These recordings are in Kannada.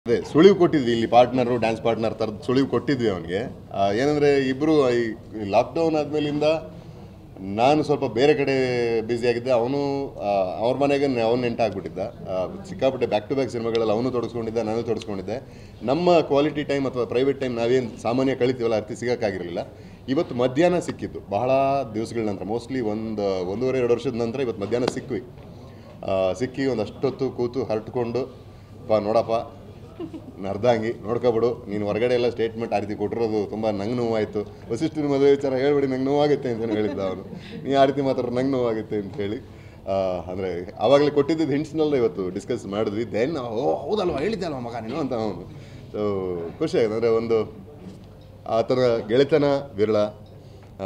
ಅದೇ ಸುಳಿವು ಕೊಟ್ಟಿದ್ವಿ ಇಲ್ಲಿ ಪಾರ್ಟ್ನರು ಡ್ಯಾನ್ಸ್ ಪಾರ್ಟ್ನರ್ ಥರದ ಸುಳಿವು ಕೊಟ್ಟಿದ್ವಿ ಅವನಿಗೆ ಏನಂದರೆ ಇಬ್ಬರು ಈ ಲಾಕ್ಡೌನ್ ಆದಮೇಲಿಂದ ನಾನು ಸ್ವಲ್ಪ ಬೇರೆ ಕಡೆ ಬ್ಯುಸಿ ಆಗಿದ್ದೆ ಅವನು ಅವ್ರ ಮನೆಗೆ ಅವನು ನೆಂಟಾಗ್ಬಿಟ್ಟಿದ್ದ ಆ, ಸಿಕ್ಕಾಪಟ್ಟೆ ಬ್ಯಾಕ್ ಟು ಬ್ಯಾಕ್ ಸಿನಿಮಾಗಳಲ್ಲಿ ಅವನು ತೊಡಸ್ಕೊಂಡಿದ್ದ ನಾನು ತೊಡಸ್ಕೊಂಡಿದ್ದೆ ನಮ್ಮ ಕ್ವಾಲಿಟಿ ಟೈಮ್ ಅಥವಾ ಪ್ರೈವೇಟ್ ಟೈಮ್ ನಾವೇನು ಸಾಮಾನ್ಯ ಕಳಿತೀವಲ್ಲ ಅರ್ತಿ ಸಿಗೋಕ್ಕಾಗಿರಲಿಲ್ಲ ಇವತ್ತು ಮಧ್ಯಾಹ್ನ ಸಿಕ್ಕಿದ್ದು ಬಹಳ ದಿವಸಗಳ ನಂತರ ಮೋಸ್ಟ್ಲಿ ಒಂದು ಒಂದೂವರೆ ಎರಡು ವರ್ಷದ ನಂತರ ಇವತ್ತು ಮಧ್ಯಾಹ್ನ ಸಿಕ್ವಿ ಆ, ಸಿಕ್ಕಿ ಒಂದು ಅಷ್ಟೊತ್ತು ಕೂತು ಹರಟ್ಕೊಂಡು ಪಾ ನೋಡಪ್ಪ ನರ್ದಂಗಿ ನೋಡ್ಕೊಬಿಡು ನೀನು ಹೊರಗಡೆ ಎಲ್ಲ ಸ್ಟೇಟ್ಮೆಂಟ್ ಆ ರೀತಿ ಕೊಟ್ಟಿರೋದು ತುಂಬ ನಂಗೆ ನೋವಾಯಿತು ವಸಿಷ್ಠನ ಮದುವೆ ವಿಚಾರ ಹೇಳ್ಬಿಡಿ ನಂಗೆ ನೋವಾಗುತ್ತೆ ಅಂತ ಹೇಳಿದ್ದ ಅವನು ನೀ ಆ ರೀತಿ ಮಾತ್ರ ನಂಗೆ ನೋವಾಗುತ್ತೆ ಅಂತ ಹೇಳಿ ಅಂದರೆ ಆವಾಗಲೇ ಕೊಟ್ಟಿದ್ದು ಹಿಂಟ್ಸ್ನೆಲ್ಲ ಇವತ್ತು ಡಿಸ್ಕಸ್ ಮಾಡಿದ್ವಿ ದೆನ್ ಓ ಹೌದಲ್ವ ಹೇಳಿದ್ದೆ ಅಲ್ವ ಮಗ ನೀನು ಅಂತ ಅವನು ಸೊ ಖುಷಿ ಆಗಿದೆ ಅಂದರೆ ಒಂದು ಆ ಥರ ಗೆಳೆತನ ವಿರಳ ಆ,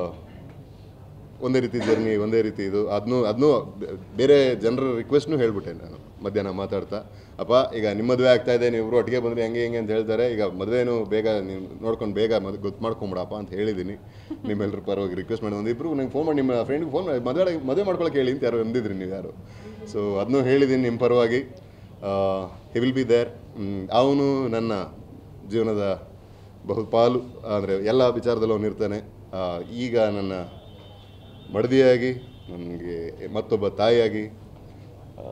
ಒಂದೇ ರೀತಿ ಜರ್ನಿ ಒಂದೇ ರೀತಿ ಇದು ಅದನ್ನೂ ಅದನ್ನೂ ಬೇರೆ ಜನರ ರಿಕ್ವೆಸ್ಟ್ನು ಹೇಳ್ಬಿಟ್ಟೆ ನಾನು ಮಧ್ಯಾಹ್ನ ಮಾತಾಡ್ತಾ ಅಪ್ಪ ಈಗ ನಿಮ್ಮ ಮದುವೆ ಆಗ್ತಾ ಇದೆ ನೀವು ಇಬ್ರು ಒಟ್ಟಿಗೆ ಬಂದರೆ ಹೆಂಗೆ ಹೆಂಗೆ ಅಂತ ಹೇಳ್ತಾರೆ ಈಗ ಮದುವೆನೂ ಬೇಗ ನೀವು ನೋಡ್ಕೊಂಡು ಬೇಗ ಮದ್ ಗೊತ್ತು ಮಾಡ್ಕೊಂಬಿಡಪ್ಪ ಅಂತ ಹೇಳಿದ್ದೀನಿ ನಿಮ್ಮೆಲ್ಲರ ಪರವಾಗಿ ರಿಕ್ವೆಸ್ಟ್ ಮಾಡಿ ಒಂದಿಬ್ರು ನಂಗೆ ಫೋನ್ ಮಾಡಿ ನಿಮ್ಮ ಫ್ರೆಂಡ್ಗೆ ಫೋನ್ ಮಾಡಿ ಮದುವೆ ಮದುವೆ ಮಾಡ್ಕೊಳಕ್ಕೆ ಹೇಳಿ ಅಂತ ಯಾರು ಅಂದಿದ್ರಿ ನೀವು ಯಾರು ಸೊ ಅದನ್ನೂ ಹೇಳಿದ್ದೀನಿ ನಿಮ್ಮ ಪರವಾಗಿ ಹಿ ವಿಲ್ ಬಿ ದೇರ್ ಅವನು ನನ್ನ ಜೀವನದ ಬಹುಪಾಲು ಅಂದರೆ ಎಲ್ಲ ವಿಚಾರದಲ್ಲೂ ಅವನು ಇರ್ತಾನೆ ಆ, ಈಗ ನನ್ನ ಮಡದಿಯಾಗಿ ನನಗೆ ಮತ್ತೊಬ್ಬ ತಾಯಿಯಾಗಿ ಆ,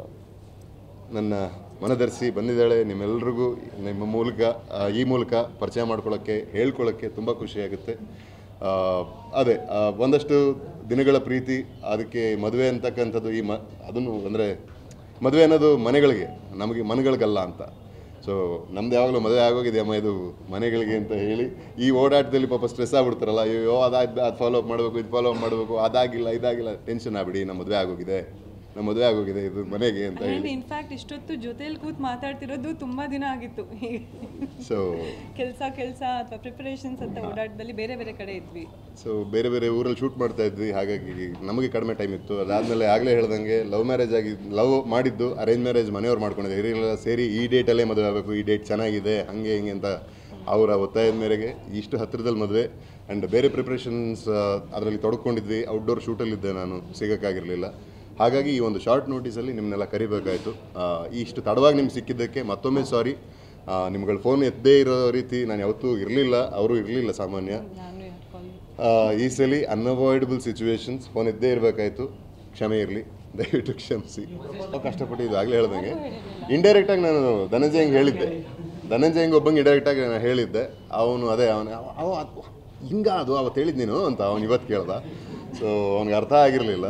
ನನ್ನ ಮನದರ್ಶಿ ಬಂದಿದ್ದಾಳೆ ನಿಮ್ಮೆಲ್ರಿಗೂ ನಿಮ್ಮ ಮೂಲಕ ಆ, ಈ ಮೂಲಕ ಪರಿಚಯ ಮಾಡ್ಕೊಳ್ಳೋಕ್ಕೆ ಹೇಳ್ಕೊಳ್ಳೋಕ್ಕೆ ತುಂಬ ಖುಷಿಯಾಗುತ್ತೆ ಆ, ಅದೇ ಆ, ಒಂದಷ್ಟು ದಿನಗಳ ಪ್ರೀತಿ ಅದಕ್ಕೆ ಮದುವೆ ಅಂತಕ್ಕಂಥದ್ದು ಈ ಮ ಅದನ್ನು ಅಂದರೆ ಮದುವೆ ಅನ್ನೋದು ಮನೆಗಳಿಗೆ ನಮಗೆ ಮನೆಗಳಿಗಲ್ಲ ಅಂತ ಸೊ ನಮ್ದು ಯಾವಾಗಲೂ ಮದುವೆ ಆಗೋಗಿದೆ ಅಮ್ಮ ಇದು ಮನೆಗಳಿಗೆ ಅಂತ ಹೇಳಿ ಈ ಓಡಾಟದಲ್ಲಿ ಪಾಪ ಸ್ಟ್ರೆಸ್ ಆಗ್ಬಿಡ್ತಾರಲ್ಲ ಅಯ್ಯೋ ಅದಾದ ಅದು ಫಾಲೋ ಅಪ್ ಮಾಡಬೇಕು ಇದು ಫಾಲೋ ಅಪ್ ಮಾಡಬೇಕು ಅದಾಗಿಲ್ಲ ಇದಾಗಿಲ್ಲ ಟೆನ್ಷನ್ ಆಗ್ಬಿಡಿ ನಮ್ಮ ಮದುವೆ ಆಗೋಗಿದೆ ನಮ್ಮ ಮದುವೆ ಆಗೋಗಿದೆ ಇದು ಮನೆಗೆ ಅಂತ ಆ್ಯಂಡ್ ಹೇಳಿ ಇನ್ಫ್ಯಾಕ್ಟ್ ಇಷ್ಟೊತ್ತು ಜೊತೆಲಿ ಕೂತ್ ಮಾತಾಡ್ತಿರೋದು ತುಂಬಾ ದಿನ ಆಗಿತ್ತು ಸೊ ಕೆಲಸ ಕೆಲಸ ಅಥವಾ ಪ್ರಿಪರೇಷನ್ಸ್ ಅಂತ ಓಡಾಟದಲ್ಲಿ ಬೇರೆ ಬೇರೆ ಕಡೆ ಇದ್ವಿ ಸೊ ಬೇರೆ ಬೇರೆ ಊರಲ್ಲಿ ಶೂಟ್ ಮಾಡ್ತಾ ಇದ್ವಿ ಹಾಗಾಗಿ ನಮಗೆ ಕಡಿಮೆ ಟೈಮ್ ಇತ್ತು ಅದಾದಮೇಲೆ ಆಗಲೇ ಹೇಳ್ದಂಗೆ ಲವ್ ಮ್ಯಾರೇಜ್ ಆಗಿ ಲವ್ ಮಾಡಿದ್ದು ಅರೇಂಜ್ ಮ್ಯಾರೇಜ್ ಮನೆಯವ್ರು ಮಾಡ್ಕೊಂಡಿದ್ದೆ ಹಿರಿಯರೆಲ್ಲ ಸೇರಿ ಈ ಡೇಟಲ್ಲೇ ಮದುವೆ ಆಗಬೇಕು ಈ ಡೇಟ್ ಚೆನ್ನಾಗಿದೆ ಹಾಗೆ ಹಿಂಗೆ ಅಂತ ಅವರ ಒತ್ತಾಯದ ಮೇರೆಗೆ ಇಷ್ಟು ಹತ್ತಿರದಲ್ಲಿ ಮದುವೆ ಆ್ಯಂಡ್ ಬೇರೆ ಪ್ರಿಪ್ರೇಷನ್ಸ್ ಅದರಲ್ಲಿ ತೊಡ್ಕೊಂಡಿದ್ವಿ ಔಟ್ಡೋರ್ ಶೂಟಲ್ಲಿದ್ದೆ ನಾನು ಸಿಗೋಕ್ಕಾಗಿರಲಿಲ್ಲ ಹಾಗಾಗಿ ಈ ಒಂದು ಶಾರ್ಟ್ ನೋಟಿಸಲ್ಲಿ ನಿಮ್ಮನ್ನೆಲ್ಲ ಕರಿಬೇಕಾಯಿತು ಇಷ್ಟು ತಡವಾಗಿ ನಿಮ್ಗೆ ಸಿಕ್ಕಿದ್ದಕ್ಕೆ ಮತ್ತೊಮ್ಮೆ ಸಾರಿ ನಿಮ್ಗಳ ಫೋನ್ ಎದ್ದೇ ಇರೋ ರೀತಿ ನಾನು ಯಾವತ್ತೂ ಇರಲಿಲ್ಲ ಅವರು ಇರಲಿಲ್ಲ ಸಾಮಾನ್ಯ ನಾನು ಹೇಳ್ಕೊಂಡು ಆ, ಈ ಸಲ ಅನ್ಅವಾಯ್ಡಬಲ್ ಸಿಚುವೇಶನ್ಸ್ ಫೋನ್ ಇದ್ದೇ ಇರಬೇಕಾಯ್ತು ಕ್ಷಮೆ ಇರಲಿ ದಯವಿಟ್ಟು ಕ್ಷಮಿಸಿ ತುಂಬ ಕಷ್ಟಪಟ್ಟಿದ್ದು ಆಗಲೇ ಹೇಳ್ದಂಗೆ ಇಂಡೈರೆಕ್ಟಾಗಿ ನಾನು ಧನಂಜಯ ಹೆಂಗೆ ಹೇಳಿದ್ದೆ ಧನಂಜಯ ಹೆಂಗೆ ಒಬ್ಬಂಗೆ ಇಂಡೈರೆಕ್ಟಾಗಿ ನಾನು ಹೇಳಿದ್ದೆ ಅವನು ಅದೇ ಅವನು ಅವ ಅದು ಹಿಂಗ ಅದು ಅವತ್ತು ಹೇಳಿದ್ ನೀನು ಅಂತ ಅವನು ಇವತ್ತು ಕೇಳ್ದ ಸೊ ಅವ್ನಿಗೆ ಅರ್ಥ ಆಗಿರಲಿಲ್ಲ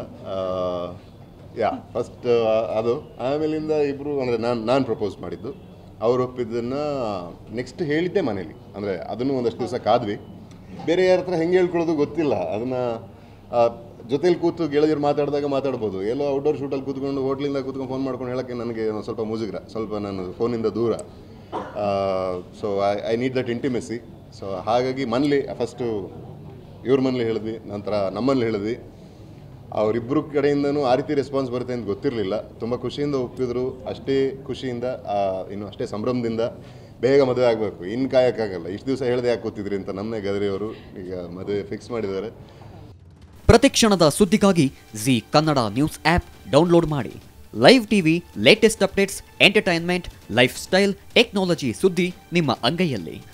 ಯಾ ಫಸ್ಟ್ ಅದು ಆಮೇಲಿಂದ ಇಬ್ಬರು ಅಂದರೆ ನಾನು ನಾನು ಪ್ರಪೋಸ್ ಮಾಡಿದ್ದು ಅವ್ರು ಒಪ್ಪಿದ್ದನ್ನು ನೆಕ್ಸ್ಟ್ ಹೇಳಿದ್ದೆ ಮನೇಲಿ ಅಂದರೆ ಅದನ್ನು ಒಂದಷ್ಟು ದಿವಸ ಕಾದ್ವಿ ಬೇರೆ ಯಾರ ಹತ್ರ ಹೆಂಗೆ ಹೇಳ್ಕೊಳ್ಳೋದು ಗೊತ್ತಿಲ್ಲ ಅದನ್ನು ಜೊತೆಲಿ ಕೂತು ಗೆಳೆಯರು ಮಾತಾಡಿದಾಗ ಮಾತಾಡ್ಬೋದು ಎಲ್ಲೋ ಔಟ್ಡೋರ್ ಶೂಟಲ್ಲಿ ಕೂತ್ಕೊಂಡು ಹೋಟ್ಲಿಂದ ಕೂತ್ಕೊಂಡು ಫೋನ್ ಮಾಡ್ಕೊಂಡು ಹೇಳೋಕ್ಕೆ ನನಗೆ ಏನೋ ಸ್ವಲ್ಪ ಮುಜುಗ್ರ ಸ್ವಲ್ಪ ನಾನು ಫೋನಿಂದ ದೂರ so I I need that intimacy so ಹಾಗಾಗಿ ಮನೇಲಿ ಫಸ್ಟು ಇವ್ರ ಮನೇಲಿ ಹೇಳಿದ್ವಿ ನಂತರ ನಮ್ಮಲ್ಲಿ ಹೇಳಿದ್ವಿ ಅವರಿಬ್ಬರು ಕಡೆಯಿಂದನೂ ಆ ರೀತಿ ರೆಸ್ಪಾನ್ಸ್ ಬರುತ್ತೆ ಅಂತ ಗೊತ್ತಿರಲಿಲ್ಲ ತುಂಬ ಖುಷಿಯಿಂದ ಒಪ್ಪಿದ್ರು ಅಷ್ಟೇ ಖುಷಿಯಿಂದ ಆ, ಇನ್ನು ಅಷ್ಟೇ ಸಂಭ್ರಮದಿಂದ ಬೇಗ ಮದುವೆ ಆಗಬೇಕು ಇನ್ನು ಕಾಯೋಕ್ಕಾಗಲ್ಲ ಇಷ್ಟು ದಿವಸ ಹೇಳದೆ ಯಾಕೆ ಕೂತಿದ್ರಿ ಅಂತ ನಮ್ಮನೆ ಗದರಿಯವರು ಈಗ ಮದುವೆ ಫಿಕ್ಸ್ ಮಾಡಿದ್ದಾರೆ ಪ್ರತಿಕ್ಷಣದ ಸುದ್ದಿಗಾಗಿ Zee Kannada news app download ಮಾಡಿ live TV latest updates entertainment lifestyle technology ಸುದ್ದಿ ನಿಮ್ಮ ಅಂಗೈಯಲ್ಲಿ